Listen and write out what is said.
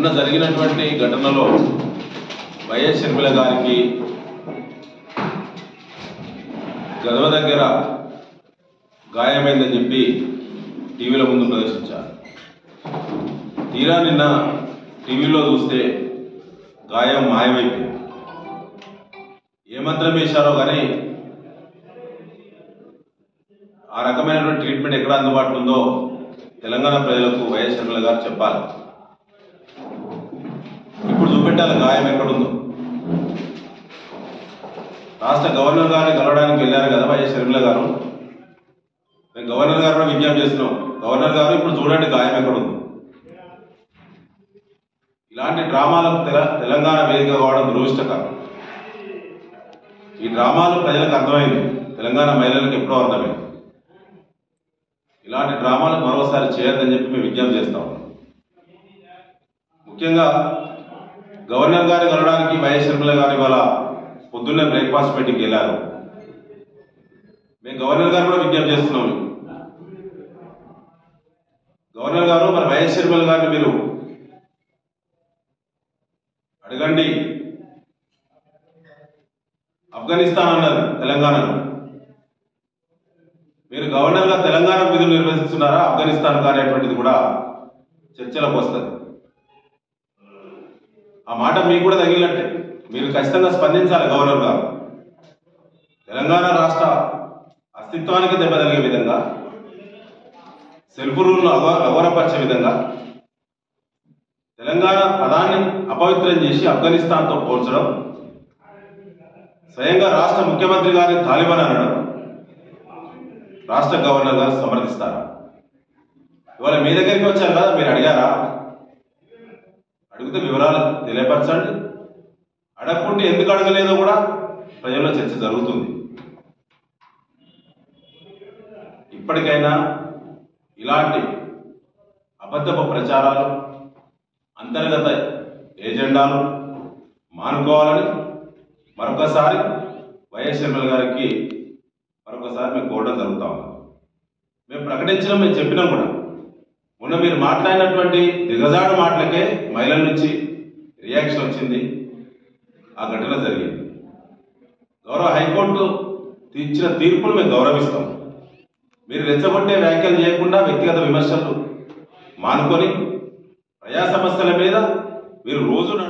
మొన్న జరిగినటువంటి ఘటనలో వైఎస్ షర్మిల గారికి గదవ దగ్గర గాయమైందని చెప్పి టీవీల ముందు ప్రదర్శించారు తీరా నిన్న టీవీలో చూస్తే గాయం మాయమైపోయింది ఏ మంత్రం వేశారో కానీ ఆ రకమైనటువంటి ట్రీట్మెంట్ ఎక్కడ అందుబాటులో ఉందో తెలంగాణ ప్రజలకు వైఎస్ షర్మిల గారు చెప్పాలి ఇప్పుడు చూపెట్టాలి గాయం ఎక్కడుందో రాష్ట్ర గవర్నర్ గారిని కలవడానికి వెళ్ళారు కదా వైఎస్ షర్మిల గారు మేము గవర్నర్ గారు కూడా విజ్ఞప్తి చేస్తున్నాం గవర్నర్ గారు ఇప్పుడు చూడండి గాయం ఎక్కడుందో ఇలాంటి డ్రామాలకు తెల- తెలంగాణ వేదిక కావడం దురదృష్టకరం ఈ డ్రామాలు ప్రజలకు అర్థమైంది తెలంగాణ మహిళలకు ఎప్పుడో అర్థమైంది ఇలాంటి డ్రామాలు మరోసారి చేయొద్దని చెప్పి మేము విజ్ఞప్తి చేస్తాం ముఖ్యంగా గవర్నర్ గారిని కలవడానికి వైఎస్ షర్మిల గారు ఇవాళ పొద్దున్నే బ్రేక్ఫాస్ట్ మీటింగ్కి వెళ్ళారు మేము గవర్నర్ గారు కూడా విజ్ఞప్తి చేస్తున్నాం గవర్నర్ గారు మరి వైఎస్ షర్మిల గారిని మీరు అడగండి ఆఫ్ఘనిస్తాన్ అన్నది తెలంగాణను మీరు గవర్నర్గా తెలంగాణ విధులు నిర్వహిస్తున్నారా ఆఫ్ఘనిస్తాన్ అనేటువంటిది కూడా చర్చలకు వస్తుంది ఆ మాట మీకు కూడా తగిలినట్టే మీరు ఖచ్చితంగా స్పందించాలి గవర్నర్ గారు తెలంగాణ రాష్ట్ర అస్తిత్వానికి దెబ్బ తగిలే విధంగా సెల్ఫ్ రూల్ను అగౌ అగౌరవపరిచే విధంగా తెలంగాణ పదాన్ని అపవిత్రం చేసి ఆఫ్ఘనిస్తాన్తో పోల్చడం స్వయంగా రాష్ట్ర ముఖ్యమంత్రి గారిని తాలిబాన్ అనడం రాష్ట్ర గవర్నర్ గారు సమర్థిస్తారా ఇవాళ మీ దగ్గరికి వచ్చారు కదా మీరు అడిగారా అడిగితే వివరాలు తెలియపరచండి అడగకుంటే ఎందుకు అడగలేదో కూడా ప్రజల్లో చర్చ జరుగుతుంది ఇప్పటికైనా ఇలాంటి అబద్ధపు ప్రచారాలు అంతర్గత ఏజెండాలు మానుకోవాలని మరొకసారి వైఎస్ షర్మిల గారికి మరొకసారి మేము కోరడం జరుగుతా ఉంది మేము ప్రకటించడం మేము చెప్పినాం కూడా మొన్న మీరు మాట్లాడినటువంటి దిగజాడు మాటలకే మహిళల నుంచి రియాక్షన్ వచ్చింది ఆ ఘటన జరిగింది గౌరవ హైకోర్టు ఇచ్చిన తీర్పును మేము గౌరవిస్తాం మీరు రెచ్చగొట్టే వ్యాఖ్యలు చేయకుండా వ్యక్తిగత విమర్శలు మానుకొని ప్రజా సమస్యల మీద మీరు రోజు